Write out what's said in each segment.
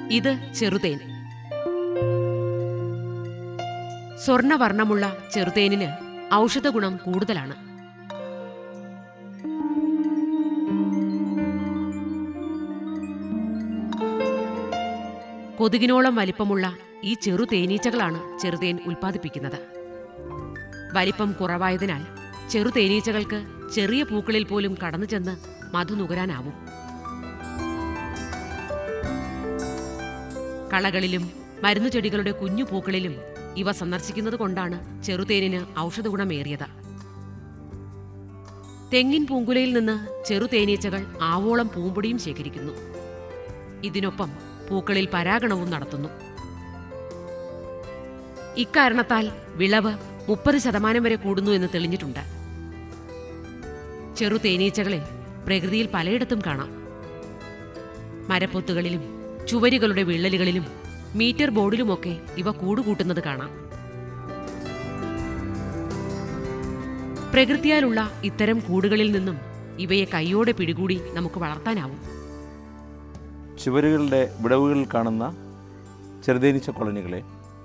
ഇത് ചെറുതേൻ സ്വർണവർണ്ണമുള്ള ചെറുതേനിന് ഔഷധ ഗുണം കൂടുതലാണ് കൊതുകിനോളം വലിപ്പമുള്ള ഈ ചെറു തേനീച്ചകളാണ് ചെറുതേൻ ഉൽപ്പാദിപ്പിക്കുന്നത് വലിപ്പം കുറവായതിനാൽ ചെറു തേനീച്ചകൾക്ക് ചെറിയ പൂക്കളിൽ പോലും കടന്നു ചെന്ന് മധു നുകരാനാവും കളകളിലും മരുന്നുചെടികളുടെ കുഞ്ഞു പൂക്കളിലും ഇവ സന്ദർശിക്കുന്നത് കൊണ്ടാണ് ചെറുതേനിന് ഔഷധഗുണമേറിയത് തെങ്ങിൻ പൂങ്കുലയിൽ നിന്ന് ചെറുതേനീച്ചകൾ ആവോളം പൂമ്പൊടിയും ശേഖരിക്കുന്നു ഇതിനൊപ്പം പൂക്കളിൽ പരാഗണവും നടത്തുന്നു ഇക്കാരണത്താൽ വിളവ് മുപ്പത് ശതമാനം വരെ കൂടുന്നു എന്ന് തെളിഞ്ഞിട്ടുണ്ട് ചെറു തേനീച്ചകളെ പ്രകൃതിയിൽ പലയിടത്തും കാണാം മരപ്പൊത്തുകളിലും ചുവരുകളുടെ വിള്ളലുകളിലും മീറ്റർ ബോർഡിലുമൊക്കെ ഇവ കൂടുകൂട്ടുന്നത് കാണാം പ്രകൃതിയാലുള്ള ഇത്തരം കൂടുകളിൽ നിന്നും ഇവയെ കൈയോടെ പിടികൂടി നമുക്ക് വളർത്താനാവും ചുവരുകളുടെ വിടവുകളിൽ കാണുന്ന ചെറുതേനീച്ച കോളനികളെ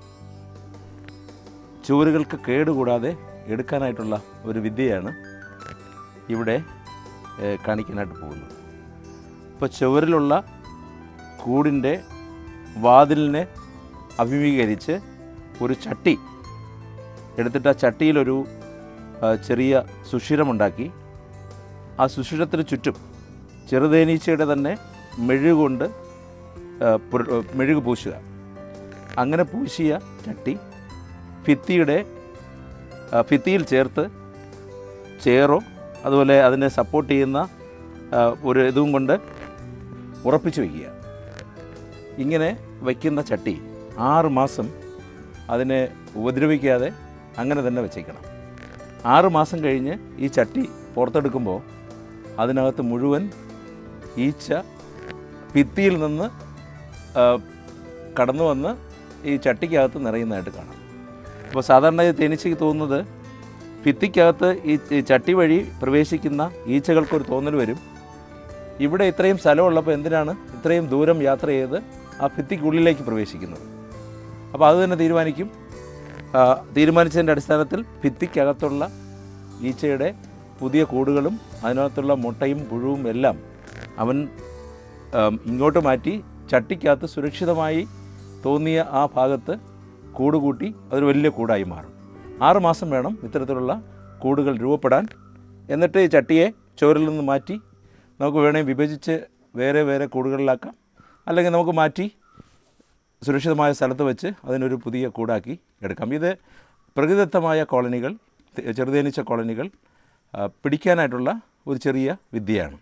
ചുവരുകൾക്ക് കേടുകൂടാതെ എടുക്കാനായിട്ടുള്ള ഒരു വിദ്യയാണ് ഇവിടെ ഏഹ്, കാണിക്കാനായിട്ട് പോകുന്നത് ഇപ്പോൾ ചുവരിലുള്ള കൂടിൻ്റെ വാതിലിനെ അഭിമുഖീകരിച്ച് ഒരു ചട്ടി എടുത്തിട്ട് ആ ചട്ടിയിലൊരു ആ, ചെറിയ സുഷിരമുണ്ടാക്കി ആ സുഷിരത്തിന് ചുറ്റും ചെറുതേനീച്ചയുടെ തന്നെ മെഴുകൊണ്ട് ആ, പുര- മെഴുക് പൂശുക അങ്ങനെ പൂശിയ ചട്ടി ഭിത്തിയുടെ ആ, ഭിത്തിയിൽ ചേർത്ത് ചെയറോ അതുപോലെ അതിനെ സപ്പോർട്ട് ചെയ്യുന്ന ആ, ഒരു ഇതും കൊണ്ട് ഉറപ്പിച്ച് വയ്ക്കുക ഇങ്ങനെ വയ്ക്കുന്ന ചട്ടി ആറ് മാസം അതിനെ ഉപദ്രവിക്കാതെ അങ്ങനെ തന്നെ വെച്ചേക്കണം ആറ് മാസം കഴിഞ്ഞ് ഈ ചട്ടി പുറത്തെടുക്കുമ്പോൾ അതിനകത്ത് മുഴുവൻ ഈച്ച ഭിത്തിയിൽ നിന്ന് ആ, കടന്നു വന്ന് ഈ ചട്ടിക്കകത്ത് നിറയുന്നതായിട്ട് കാണാം അപ്പോൾ സാധാരണ ഈ തേനീച്ചയ്ക്ക് തോന്നുന്നത് ഭിത്തിക്കകത്ത് ഈ ഈ ചട്ടി വഴി പ്രവേശിക്കുന്ന ഈച്ചകൾക്കൊരു തോന്നൽ വരും ഇവിടെ ഇത്രയും സ്ഥലമുള്ളപ്പോൾ എന്തിനാണ് ഇത്രയും ദൂരം യാത്ര ചെയ്ത് ആ ഭിത്തിക്കുള്ളിലേക്ക് പ്രവേശിക്കുന്നത് അപ്പോൾ അത് തന്നെ തീരുമാനിക്കും ആ, തീരുമാനിച്ചതിൻ്റെ അടിസ്ഥാനത്തിൽ ഭിത്തിക്കകത്തുള്ള ഈച്ചയുടെ പുതിയ കൂടുകളും അതിനകത്തുള്ള മുട്ടയും പുഴുവും എല്ലാം അവൻ ആം, ഇങ്ങോട്ട് മാറ്റി ചട്ടിക്കകത്ത് സുരക്ഷിതമായി തോന്നിയ ആ ഭാഗത്ത് കൂട് കൂട്ടി അതൊരു വലിയ കൂടായി മാറും ആറ് മാസം വേണം ഇത്തരത്തിലുള്ള കൂടുകൾ രൂപപ്പെടാൻ എന്നിട്ട് ഈ ചട്ടിയെ ചോരിൽ നിന്ന് മാറ്റി നമുക്ക് വേണമെങ്കിൽ വിഭജിച്ച് വേറെ വേറെ കൂടുകളിലാക്കാം അല്ലെങ്കിൽ നമുക്ക് മാറ്റി സുരക്ഷിതമായ സ്ഥലത്ത് വെച്ച് അതിനൊരു പുതിയ കൂടാക്കി എടുക്കാം ഇത് പ്രകൃതിദത്തമായ കോളനികൾ തെ- ചെറുതേനീച്ച കോളനികൾ ആ, പിടിക്കാനായിട്ടുള്ള ഒരു ചെറിയ വിദ്യയാണ്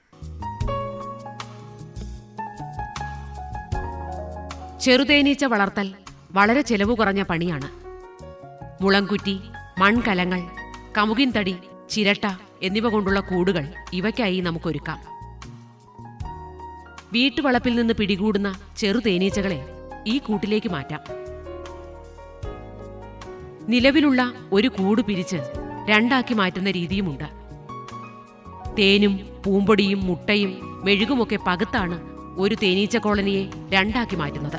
ചെറുതേനീച്ച വളർത്തൽ വളരെ ചെലവ് കുറഞ്ഞ പണിയാണ് മുളങ്കുറ്റി മൺകലങ്ങൾ കമുകിൻ തടി ചിരട്ട എന്നിവ കൊണ്ടുള്ള കൂടുകൾ ഇവയ്ക്കായി നമുക്കൊരുക്കാം വീട്ടുവളപ്പിൽ നിന്ന് പിടികൂടുന്ന ചെറുതേനീച്ചകളെ ഈ കൂട്ടിലേക്ക് മാറ്റാം നിലവിലുള്ള ഒരു കൂട് പിരിച്ച് രണ്ടാക്കി മാറ്റുന്ന രീതിയുമുണ്ട് തേനും പൂമ്പൊടിയും മുട്ടയും മെഴുകുമൊക്കെ പകുത്താണ് ഒരു തേനീച്ച കോളനിയെ രണ്ടാക്കി മാറ്റുന്നത്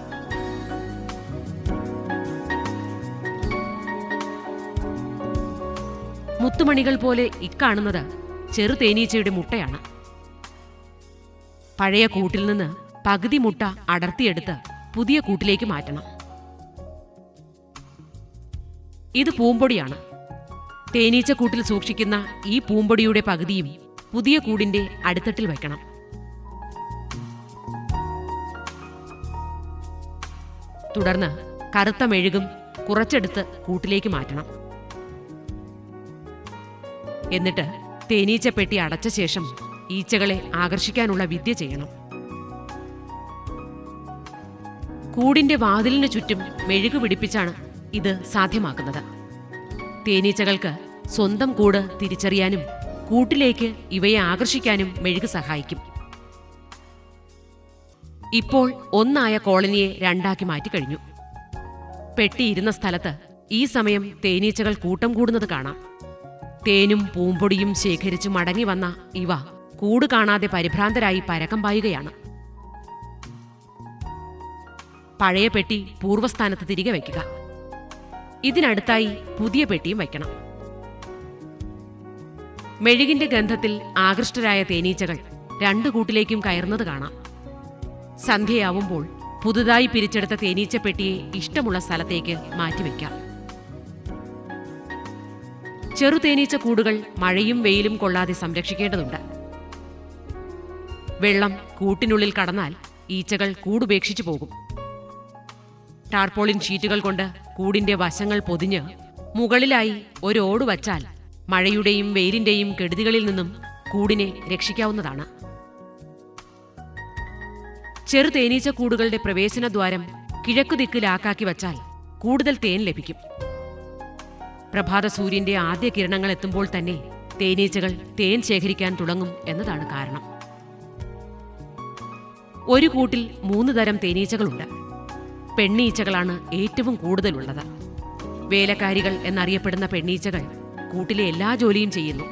മുത്തുമണികൾ പോലെ ഇക്കാണുന്നത് ചെറു തേനീച്ചയുടെ മുട്ടയാണ് പഴയ കൂട്ടിൽ നിന്ന് പകുതി മുട്ട അടർത്തിയെടുത്ത് പുതിയ കൂട്ടിലേക്ക് മാറ്റണം ഇത് പൂമ്പൊടിയാണ് തേനീച്ചക്കൂട്ടിൽ സൂക്ഷിക്കുന്ന ഈ പൂമ്പൊടിയുടെ പകുതിയും പുതിയ കൂടിന്റെ അടിത്തട്ടിൽ വയ്ക്കണം തുടർന്ന് കറുത്ത മെഴുകും കുറച്ചെടുത്ത് കൂട്ടിലേക്ക് മാറ്റണം എന്നിട്ട് തേനീച്ചപ്പെട്ടി അടച്ച ശേഷം ഈച്ചകളെ ആകർഷിക്കാനുള്ള വിദ്യ ചെയ്യണം കൂടിന്റെ വാതിലിന് ചുറ്റും മെഴുകു പിടിപ്പിച്ചാണ് ഇത് സാധ്യമാക്കുന്നത് തേനീച്ചകൾക്ക് സ്വന്തം കൂട് തിരിച്ചറിയാനും കൂട്ടിലേക്ക് ഇവയെ ആകർഷിക്കാനും മെഴുക് സഹായിക്കും ഇപ്പോൾ ഒന്നായ കോളനിയെ രണ്ടാക്കി മാറ്റിക്കഴിഞ്ഞു പെട്ടിയിരുന്ന സ്ഥലത്ത് ഈ സമയം തേനീച്ചകൾ കൂട്ടം കൂടുന്നത് കാണാം തേനും പൂമ്പൊടിയും ശേഖരിച്ചു മടങ്ങി വന്ന ഇവ കൂട് കാണാതെ പരിഭ്രാന്തരായി പരക്കം പായുകയാണ് പഴയ പെട്ടി പൂർവ്വസ്ഥാനത്ത് തിരികെ വയ്ക്കുക ഇതിനടുത്തായി പുതിയ പെട്ടിയും വയ്ക്കണം മെഴുകിന്റെ ഗന്ധത്തിൽ ആകൃഷ്ടരായ തേനീച്ചകൾ രണ്ടു കൂട്ടിലേക്കും കയറുന്നത് കാണാം സന്ധ്യയാവുമ്പോൾ പുതുതായി പിരിച്ചെടുത്ത തേനീച്ച പെട്ടിയെ ഇഷ്ടമുള്ള സ്ഥലത്തേക്ക് മാറ്റിവെക്കാം ചെറു തേനീച്ച കൂടുകൾ മഴയും വെയിലും കൊള്ളാതെ സംരക്ഷിക്കേണ്ടതുണ്ട് വെള്ളം കൂട്ടിനുള്ളിൽ കടന്നാൽ ഈച്ചകൾ കൂടുപേക്ഷിച്ചു പോകും ടാർപോളിൻ ഷീറ്റുകൾ കൊണ്ട് കൂടിന്റെ വശങ്ങൾ പൊതിഞ്ഞ് മുകളിലായി ഒരു ഓട് വച്ചാൽ മഴയുടെയും വെയിലിന്റെയും കെടുതികളിൽ നിന്നും കൂടിനെ രക്ഷിക്കാവുന്നതാണ് ചെറു തേനീച്ച കൂടുകളുടെ പ്രവേശന ദ്വാരം കിഴക്കു ദിക്കിലാക്കാക്കി വച്ചാൽ കൂടുതൽ തേൻ ലഭിക്കും പ്രഭാത സൂര്യന്റെ ആദ്യ കിരണങ്ങൾ എത്തുമ്പോൾ തന്നെ തേനീച്ചകൾ തേൻ ശേഖരിക്കാൻ തുടങ്ങും എന്നതാണ് കാരണം ഒരു കൂട്ടിൽ മൂന്ന് തരം തേനീച്ചകളുണ്ട് പെണ്ണീച്ചകളാണ് ഏറ്റവും കൂടുതലുള്ളത് വേലക്കാരികൾ എന്നറിയപ്പെടുന്ന പെണ്ണീച്ചകൾ കൂട്ടിലെ എല്ലാ ജോലിയും ചെയ്യുന്നു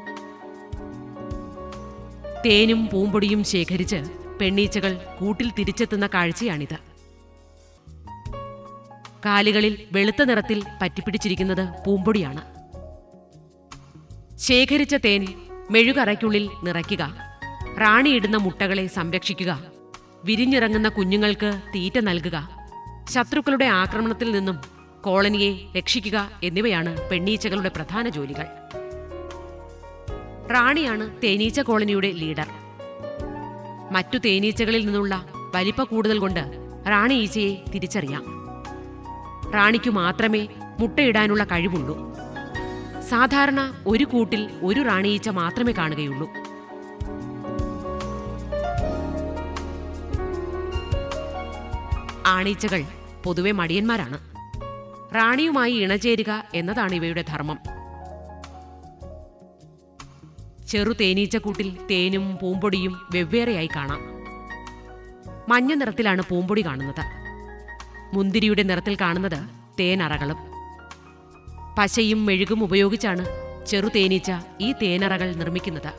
തേനും പൂമ്പൊടിയും ശേഖരിച്ച് പെണ്ണീച്ചകൾ കൂട്ടിൽ തിരിച്ചെത്തുന്ന കാഴ്ചയാണിത് കാലുകളിൽ വെളുത്ത നിറത്തിൽ പറ്റിപ്പിടിച്ചിരിക്കുന്നത് പൂമ്പൊടിയാണ് ശേഖരിച്ച തേൻ മെഴുകറയ്ക്കുള്ളിൽ നിറയ്ക്കുക റാണിയിടുന്ന മുട്ടകളെ സംരക്ഷിക്കുക വിരിഞ്ഞിറങ്ങുന്ന കുഞ്ഞുങ്ങൾക്ക് തീറ്റ നൽകുക ശത്രുക്കളുടെ ആക്രമണത്തിൽ നിന്നും കോളനിയെ രക്ഷിക്കുക എന്നിവയാണ് പെണ്ണീച്ചകളുടെ പ്രധാന ജോലികൾ റാണിയാണ് തേനീച്ച കോളനിയുടെ ലീഡർ മറ്റു തേനീച്ചകളിൽ നിന്നുള്ള വലിപ്പ കൂടുതൽ കൊണ്ട് റാണി ഈച്ചയെ തിരിച്ചറിയാം റാണിക്കു മാത്രമേ മുട്ടയിടാനുള്ള കഴിവുള്ളൂ സാധാരണ ഒരു കൂട്ടിൽ ഒരു റാണിയീച്ച മാത്രമേ കാണുകയുള്ളൂ ആണീച്ചകൾ പൊതുവെ മടിയന്മാരാണ് റാണിയുമായി ഇണചേരുക എന്നതാണ് ഇവയുടെ ധർമ്മം ചെറു തേനീച്ചക്കൂട്ടിൽ തേനും പൂമ്പൊടിയും വെവ്വേറെയായി കാണാം മഞ്ഞ നിറത്തിലാണ് പൂമ്പൊടി കാണുന്നത് മുന്തിരിയുടെ നിറത്തിൽ കാണുന്നത് തേനറകളും പശയും മെഴുകും ഉപയോഗിച്ചാണ് ചെറു തേനീച്ച ഈ തേനറകൾ നിർമ്മിക്കുന്നത്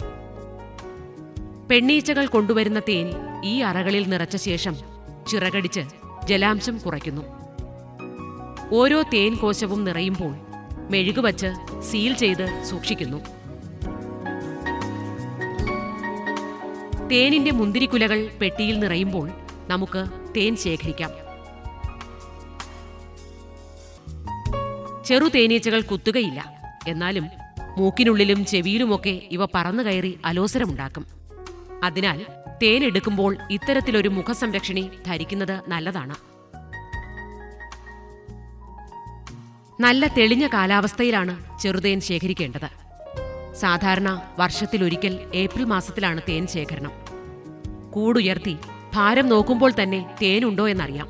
പെണ്ണീച്ചകൾ കൊണ്ടുവരുന്ന തേൻ ഈ അറകളിൽ നിറച്ച ശേഷം ചിറകടിച്ച് ജലാംശം കുറയ്ക്കുന്നു ഓരോ തേൻ കോശവും നിറയുമ്പോൾ മെഴുകുവച്ച് സീൽ ചെയ്ത് സൂക്ഷിക്കുന്നു തേനിന്റെ മുന്തിരിക്കുലകൾ പെട്ടിയിൽ നിറയുമ്പോൾ നമുക്ക് തേൻ ശേഖരിക്കാം ചെറു തേനീച്ചകൾ കുത്തുകയില്ല എന്നാലും മൂക്കിനുള്ളിലും ചെവിയിലുമൊക്കെ ഇവ പറന്നു കയറി അലോസരമുണ്ടാക്കും അതിനാൽ തേൻ എടുക്കുമ്പോൾ ഇത്തരത്തിലൊരു മുഖസംരക്ഷണി ധരിക്കുന്നത് നല്ലതാണ് നല്ല തെളിഞ്ഞ കാലാവസ്ഥയിലാണ് ചെറുതേൻ ശേഖരിക്കേണ്ടത് സാധാരണ വർഷത്തിലൊരിക്കൽ ഏപ്രിൽ മാസത്തിലാണ് തേൻ ശേഖരണം കൂടുയർത്തി ഭാരം നോക്കുമ്പോൾ തന്നെ തേനുണ്ടോ എന്നറിയാം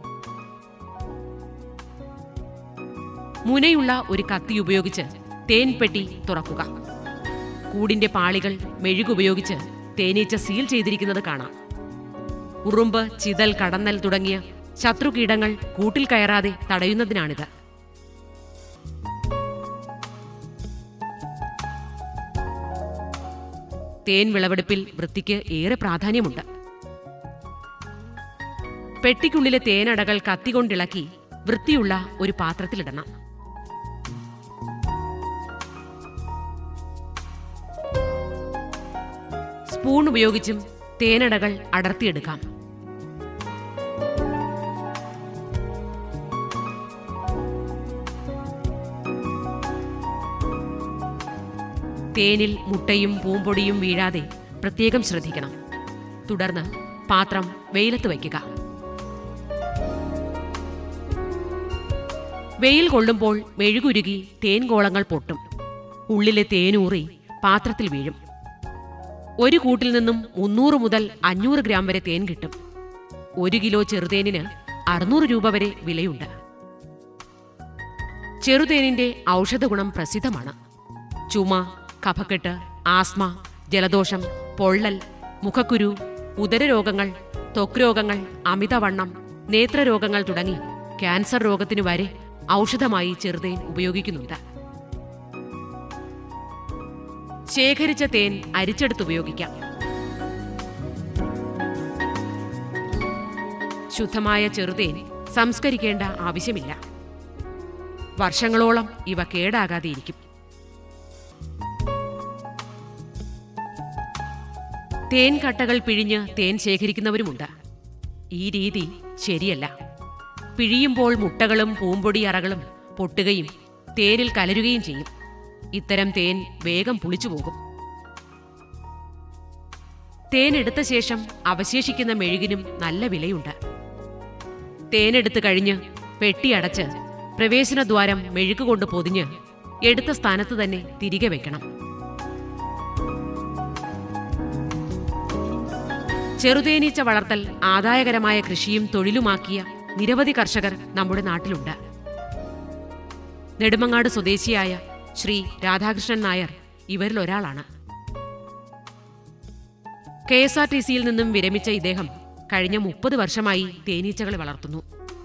മുനയുള്ള ഒരു കത്തി ഉപയോഗിച്ച് തേൻ പെട്ടി തുറക്കുക കൂടിന്റെ പാളികൾ മെഴുകുപയോഗിച്ച് തേനീച്ച സീൽ ചെയ്തിരിക്കുന്നത് കാണാം ഉറുമ്പ് ചിതൽ കടന്നൽ തുടങ്ങിയ ശത്രുകീടങ്ങൾ കൂട്ടിൽ കയറാതെ തടയുന്നതിനാണിത് തേൻ വിളവെടുപ്പിൽ വൃത്തിക്ക് ഏറെ പ്രാധാന്യമുണ്ട് പെട്ടിക്കുള്ളിലെ തേനടകൾ കത്തികൊണ്ടിളക്കി വൃത്തിയുള്ള ഒരു പാത്രത്തിലിടണം സ്പൂൺ ഉപയോഗിച്ചും തേനടകൾ അടർത്തിയെടുക്കാം തേനിൽ മുട്ടയും പൂമ്പൊടിയും വീഴാതെ പ്രത്യേകം ശ്രദ്ധിക്കണം തുടർന്ന് പാത്രം വെയിലത്ത് വയ്ക്കുക വെയിൽ കൊള്ളുമ്പോൾ മെഴുകുരുകി തേൻകോളങ്ങൾ പൊട്ടും ഉള്ളിലെ തേനൂറി പാത്രത്തിൽ വീഴും ഒരു കൂട്ടിൽ നിന്നും മുന്നൂറ് മുതൽ അഞ്ഞൂറ് ഗ്രാം വരെ തേൻ കിട്ടും ഒരു കിലോ ചെറുതേനിന് അറുന്നൂറ് രൂപ വരെ വിലയുണ്ട് ചെറുതേനിന്റെ ഔഷധഗുണം പ്രസിദ്ധമാണ് ചുമ കഫക്കെട്ട് ആസ്മ ജലദോഷം പൊള്ളൽ മുഖക്കുരു ഉദരരോഗങ്ങൾ ത്വക്ക് രോഗങ്ങൾ അമിതവണ്ണം നേത്രരോഗങ്ങൾ തുടങ്ങി ക്യാൻസർ രോഗത്തിനു വരെ ഔഷധമായി ചെറുതേൻ ഉപയോഗിക്കുന്നുണ്ട് ശേഖരിച്ച തേൻ അരിച്ചെടുത്ത് ഉപയോഗിക്കാം ശുദ്ധമായ ചെറുതേൻ സംസ്കരിക്കേണ്ട ആവശ്യമില്ല വർഷങ്ങളോളം ഇവ കേടാകാതെ ഇരിക്കും തേൻ കട്ടകൾ പിഴിഞ്ഞ് തേൻ ശേഖരിക്കുന്നവരുമുണ്ട് ഈ രീതി ശരിയല്ല പിഴിയുമ്പോൾ മുട്ടകളും പൂമ്പൊടി അറകളും പൊട്ടുകയും തേനിൽ കലരുകയും ചെയ്യും ഇത്തരം തേൻ വേഗം പുളിച്ചു പോകും തേനെടുത്ത ശേഷം അവശേഷിക്കുന്ന മെഴുകിനും നല്ല വിലയുണ്ട് തേനെടുത്ത് കഴിഞ്ഞ് പെട്ടിയടച്ച് പ്രവേശനദ്വാരം മെഴുക്ക് കൊണ്ട് പൊതിഞ്ഞ് എടുത്ത സ്ഥാനത്ത് തന്നെ തിരികെ വെക്കണം ചെറുതേനീച്ച വളർത്തൽ ആദായകരമായ കൃഷിയും തൊഴിലുമാക്കിയ നിരവധി കർഷകർ നമ്മുടെ നാട്ടിലുണ്ട് നെടുമങ്ങാട് സ്വദേശിയായ ശ്രീ രാധാകൃഷ്ണൻ നായർ ഇവരിൽ ഒരാളാണ് കെ എസ് ആർ ടി സിയിൽ നിന്നും വിരമിച്ച ഇദ്ദേഹം കഴിഞ്ഞ മുപ്പത് വർഷമായി തേനീച്ചകളെ വളർത്തുന്നു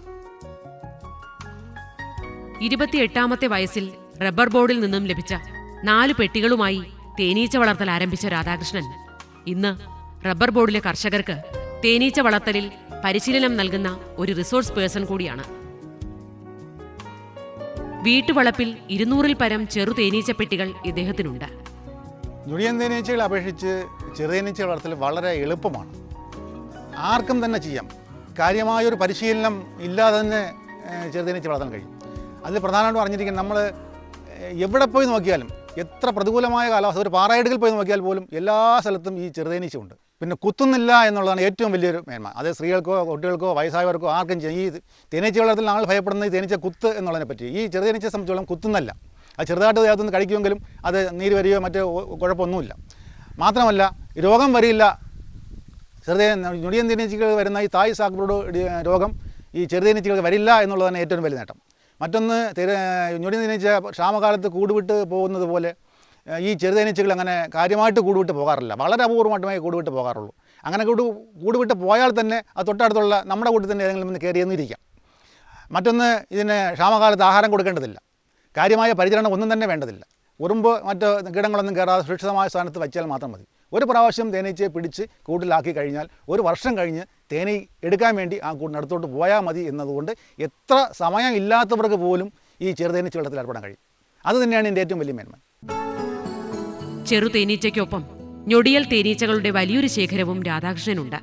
ഇരുപത്തിയെട്ടാമത്തെ വയസ്സിൽ റബ്ബർ ബോർഡിൽ നിന്നും ലഭിച്ച നാല് പെട്ടികളുമായി തേനീച്ച വളർത്തൽ ആരംഭിച്ച രാധാകൃഷ്ണൻ ഇന്ന് റബ്ബർ ബോർഡിലെ കർഷകർക്ക് തേനീച്ച വളർത്തലിൽ പരിശീലനം നൽകുന്ന ഒരു റിസോഴ്സ് പേഴ്സൺ കൂടിയാണ് വീട്ടുവളപ്പിൽ ഇരുന്നൂറിൽ പരം ചെറു തേനീച്ച പെട്ടികൾ ഇദ്ദേഹത്തിനുണ്ട് ഞൊടിയൻ തേനീച്ചകളെ അപേക്ഷിച്ച് ചെറുതേനീച്ച വളർത്തൽ വളരെ എളുപ്പമാണ് ആർക്കും തന്നെ ചെയ്യാം കാര്യമായൊരു പരിശീലനം ഇല്ലാതെ തന്നെ ഏഹ്, ചെറുതേനീച്ച വളർത്താൻ കഴിയും അതിൽ പ്രധാനമായിട്ടും അറിഞ്ഞിരിക്കുന്നത് നമ്മൾ എവിടെ പോയി നോക്കിയാലും എത്ര പ്രതികൂലമായ കാലാവസ്ഥ ഒരു പാറായിടുകിൽ പോയി നോക്കിയാൽ പോലും എല്ലാ സ്ഥലത്തും ഈ ചെറുതേനീച്ച ഉണ്ട് പിന്നെ കുത്തുന്നില്ല എന്നുള്ളതാണ് ഏറ്റവും വലിയൊരു മേന്മ അത് സ്ത്രീകൾക്കോ കുട്ടികൾക്കോ വയസ്സായവർക്കോ ആർക്കും ചെയ്യാം ഈ തേനീച്ച വളർത്തൽ ആൾ ഭയപ്പെടുന്ന ഈ തേനീച്ച കുത്ത് എന്നുള്ളതിനെ പറ്റി ഈ ചെറുതേനീച്ചയെ സംബന്ധിച്ചോളം കുത്തുന്നല്ല അത് ചെറുതായിട്ട് ദേഹത്തുനിന്ന് കഴിക്കുമെങ്കിലും അത് നീര് വരികയോ മറ്റോ കുഴപ്പമൊന്നുമില്ല മാത്രമല്ല രോഗം വരില്ല ചെറുതേ ഞൊടിയൻ തേനീച്ചകൾ വരുന്ന ഈ തായ് സാക്ബ്രോഡ് രോഗം ഈ ചെറുതേനീച്ചകൾക്ക് വരില്ല എന്നുള്ളതാണ് ഏറ്റവും വലിയ നേട്ടം മറ്റൊന്ന് തെര ഞൊടിയൻ തേനീച്ച ക്ഷാമകാലത്ത് കൂടുവിട്ട് പോകുന്നത് പോലെ ഏഹ്, ഈ ചെറുതേനീച്ചകൾ അങ്ങനെ കാര്യമായിട്ട് കൂടുവിട്ട് പോകാറില്ല വളരെ അപൂർവമായിട്ടുമേ കൂടുവിട്ട് പോകാറുള്ളൂ അങ്ങനെ കൂട് കൂടുവിട്ട് പോയാൽ തന്നെ അത് തൊട്ടടുത്തുള്ള നമ്മുടെ കൂട്ടത്തിൽ തന്നെ ഏതെങ്കിലും ഒന്ന് കയറി എന്നിരിക്കാം മറ്റൊന്ന് ഇതിന് ക്ഷാമകാലത്ത് ആഹാരം കൊടുക്കേണ്ടതില്ല കാര്യമായ പരിചരണം ഒന്നും തന്നെ വേണ്ടതില്ല ഉറുമ്പ് മറ്റ് കീടങ്ങളൊന്നും കയറാതെ സുരക്ഷിതമായ സ്ഥാനത്ത് വെച്ചാൽ മാത്രം മതി ഒരു പ്രാവശ്യം തേനീച്ചയെ പിടിച്ച് കൂട്ടിലാക്കി കഴിഞ്ഞാൽ ഒരു വർഷം കഴിഞ്ഞ് തേനീ എടുക്കാൻ വേണ്ടി ആ കൂട്ടിനടുത്തോട്ട് പോയാൽ മതി എന്നതുകൊണ്ട് എത്ര സമയം ഇല്ലാത്തവർക്ക് പോലും ഈ ചെറുതേനീച്ച വെള്ളത്തിൽ ഏർപ്പെടാൻ കഴിയും അത് തന്നെയാണ് എൻ്റെ ഏറ്റവും വലിയ മേന്മ ചെറു തേനീച്ചയ്ക്കൊപ്പം ഞൊടിയൽ തേനീച്ചകളുടെ വലിയൊരു ശേഖരവും രാധാകൃഷ്ണനുണ്ട്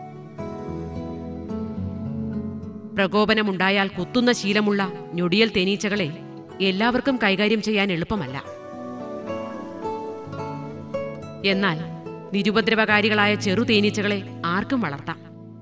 പ്രകോപനമുണ്ടായാൽ കുത്തുന്ന ശീലമുള്ള ഞൊടിയൽ തേനീച്ചകളെ എല്ലാവർക്കും കൈകാര്യം ചെയ്യാൻ എളുപ്പമല്ല എന്നാൽ നിരുപദ്രവകാരികളായ ചെറു തേനീച്ചകളെ ആർക്കും വളർത്താം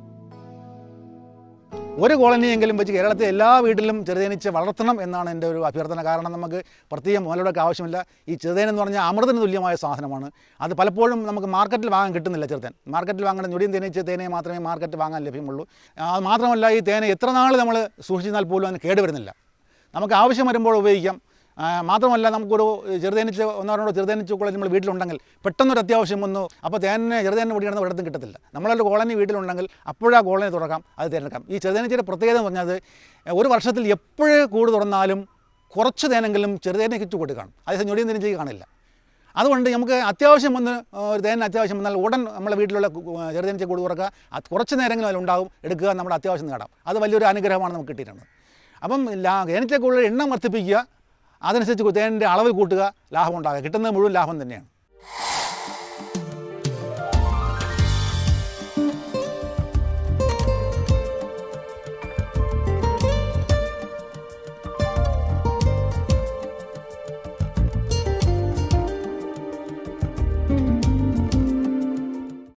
ഒരു കോളനിയെങ്കിലും വെച്ച് കേരളത്തിലെ എല്ലാ വീട്ടിലും ചെറുതേനീച്ച വളർത്തണം എന്നാണ് എൻ്റെ ഒരു അഭ്യർത്ഥന കാരണം നമുക്ക് പ്രത്യേകം മുതലൊക്കെ ആവശ്യമില്ല ഈ ചെറുതേൻ എന്ന് പറഞ്ഞാൽ അമൃതത്തിന് തുല്യമായ സാധനമാണ് അത് പലപ്പോഴും നമുക്ക് മാർക്കറ്റിൽ വാങ്ങാൻ കിട്ടുന്നില്ല ചെറുതേൻ മാർക്കറ്റിൽ വാങ്ങുന്ന ഞൊടിയും തേനീച്ച തേനെ മാത്രമേ മാർക്കറ്റിൽ വാങ്ങാൻ ലഭ്യമുള്ളൂ അത് മാത്രമല്ല ഈ തേനെ എത്ര നാൾ നമ്മൾ സൂക്ഷിച്ചാൽ പോലും അതിന് കേടുവരുന്നില്ല നമുക്ക് ആവശ്യം വരുമ്പോൾ ഉപയോഗിക്കാം ആ, മാത്രമല്ല നമുക്കൊരു ചെറുതേനീച്ച ഒന്നോ രണ്ടോ ചെറുതേനീച്ച കോളനി നമ്മൾ വീട്ടിലുണ്ടെങ്കിൽ പെട്ടെന്നൊരു അത്യാവശ്യം വന്നു അപ്പോൾ തേനെ ചെറുതേനെ പൊടിയാണെന്ന് ഒരിടത്തും കിട്ടത്തില്ല നമ്മളൊരു കോളനി വീട്ടിലുണ്ടെങ്കിൽ അപ്പോഴാ കോളനി തുറക്കാം അത് തിരഞ്ഞെടുക്കാം ഈ ചെറുതേനീച്ചയുടെ പ്രത്യേകത എന്ന് പറഞ്ഞത് ഒരു വർഷത്തിൽ എപ്പോഴേ കൂട് തുറന്നാലും കുറച്ച് തേനെങ്കിലും ചെറുതേനെ കിച്ചു കൊടുക്കണം അതേസമയം ഞൊടിയും തേനീച്ചയ്ക്ക് കാണില്ല അതുകൊണ്ട് നമുക്ക് അത്യാവശ്യം വന്ന് ഒരു തേനിന് അത്യാവശ്യം വന്നാൽ ഉടൻ നമ്മളെ വീട്ടിലുള്ള ചെറുതേനീച്ച കൂട് തുറക്കുക അത് കുറച്ച് നേരമെങ്കിലും അതിലുണ്ടാവും എടുക്കുക നമ്മുടെ അത്യാവശ്യം നേടാം അത് വലിയൊരു അനുഗ്രഹമാണ് നമുക്ക് കിട്ടിയിട്ടുണ്ട് അപ്പം ലാ തേനീച്ചക്കുള്ളിൽ എണ്ണം വർദ്ധിപ്പിക്കുക അതനുസരിച്ച് തേനിൻ്റെ അളവ് കൂട്ടുക ലാഭം ഉണ്ടാകുക കിട്ടുന്നത് മുഴുവൻ ലാഭം തന്നെയാണ്